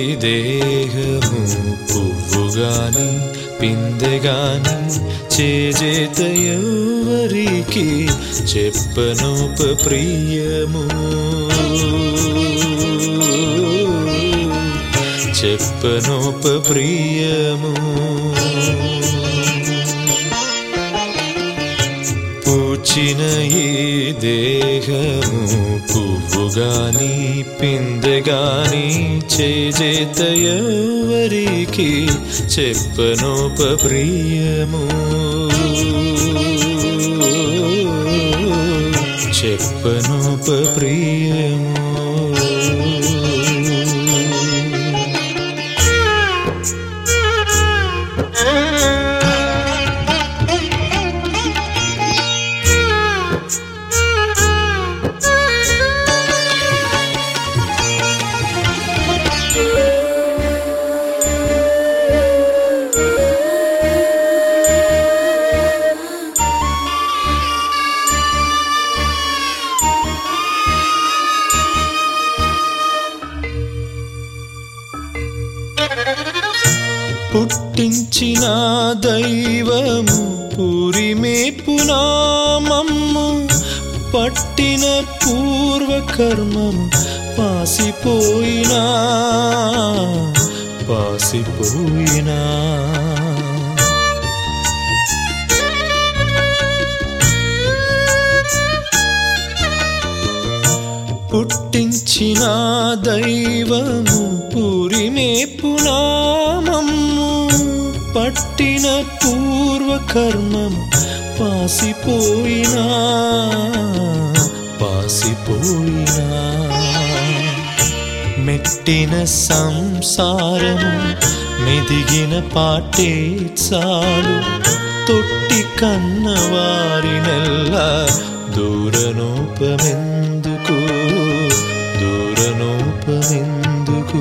దేహము పువ్వుగాని పిందెగాని చేజేత ఎవరికి చెప్పనోప ప్రియము చెప్పనోప ప్రియము పూచిన ఈ దేహము పువ్వుగాని పిందెగాని చేజేత ఎవరికి చెప్పనోప ప్రియము చెప్పనోప ప్రియము పుట్టించిన దైవము పురిమేపునామమ్ము పట్టిన పూర్వకర్మము పాసిపోయినా పాసిపోయినా పుట్టించిన దైవము పురిమేపునామమ్ము పట్టిన పూర్వకర్మము పాసిపోయినా పాసిపోయినా మెట్టిన సంసారము మెదిగిన పాటే చాలు తొట్టి కన్నవారినెల్లా దూరనోపమెందుకు దూరనోపమెందుకు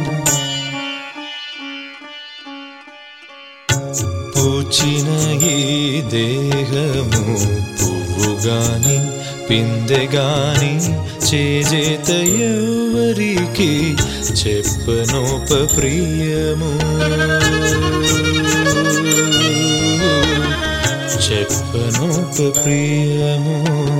పూచిన ఈ దేహము పువ్వుగాని పిందెగాని చేజేత ఎవరికి చెప్పనోప ప్రియము చెప్పనోప ప్రియము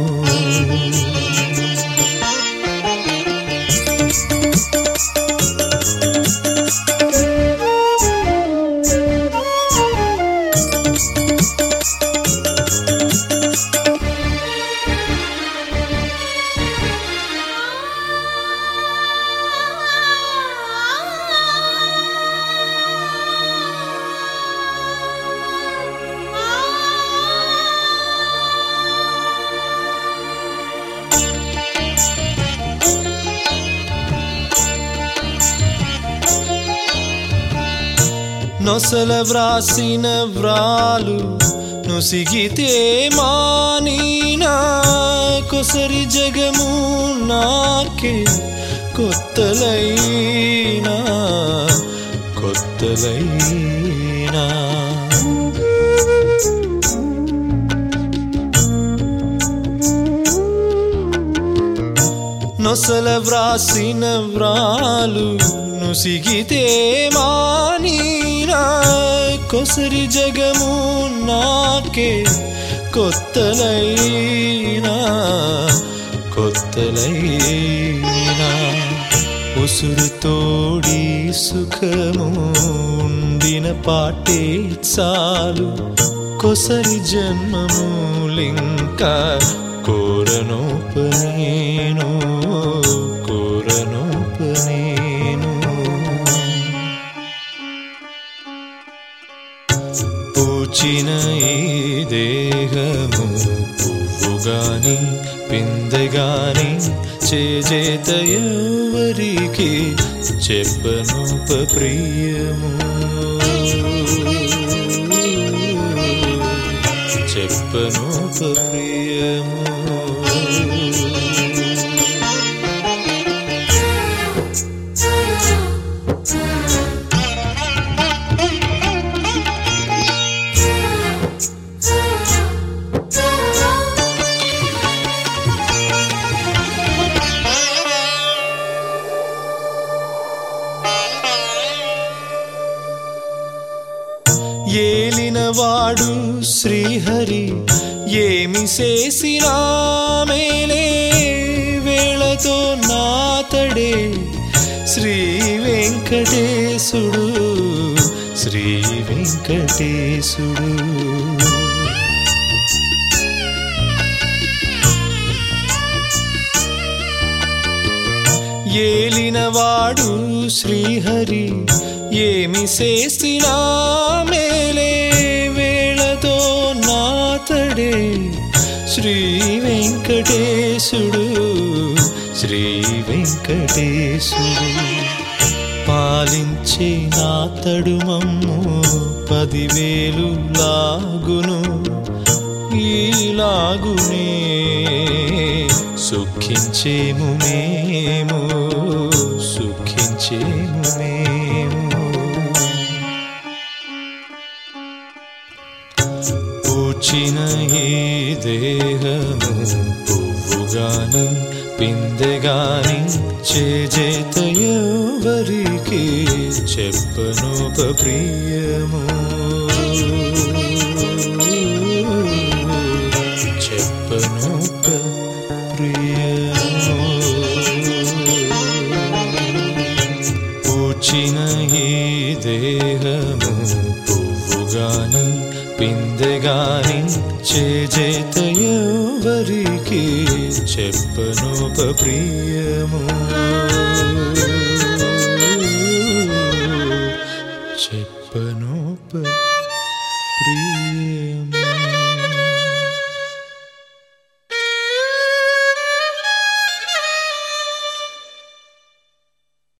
నొసల వ్రాసిన వ్రాలు నుసిగితే మానీనా కొసరి జగము నాకే కొత్తలైనా కొత్తలైనా నొసల వ్రాసిన వ్రాలు నుసిగితే మానీనా కొసరి జగము నాకే కొత్తలైనా కొత్తలైనా ఉసురు తోడి సుఖము ఉండిన పాటే చాలు కొసరి జన్మములింకా కోరనోపనేను కోరనోపనేను పూచిన ఈ దేహము పువ్వుగాని పిందెగాని చేజేత ఎవరికి చెప్పనోప ప్రియము చెప్పనోప ప్రియము ఆ ఏలినవాడు శ్రీహరి ఏమి చేసినా మేలే వేళతో నాతడే శ్రీ వెంకటేశుడు శ్రీ వెంకటేశుడు ఏలినవాడు శ్రీహరి ఏమి చేసినా మేలే వేళతో నాతడే శ్రీ వెంకటేశుడు శ్రీ వెంకటేశుడు పాలించే నా తడుమమ్ము పదివేలు లాగును ఈలాగునే సుఖించేము మేము సుఖించేము మేము పూచిన ఈ దేహము పువ్వుగాని పిందెగాని చేజేత ఎవరికి చెప్పను ప్రియము చెప్పను ప్రియము పూచిన ఈ దేహము పువ్వుగాని పిందెగాని చేజేత ఎవరికి చెప్పను ప్రియము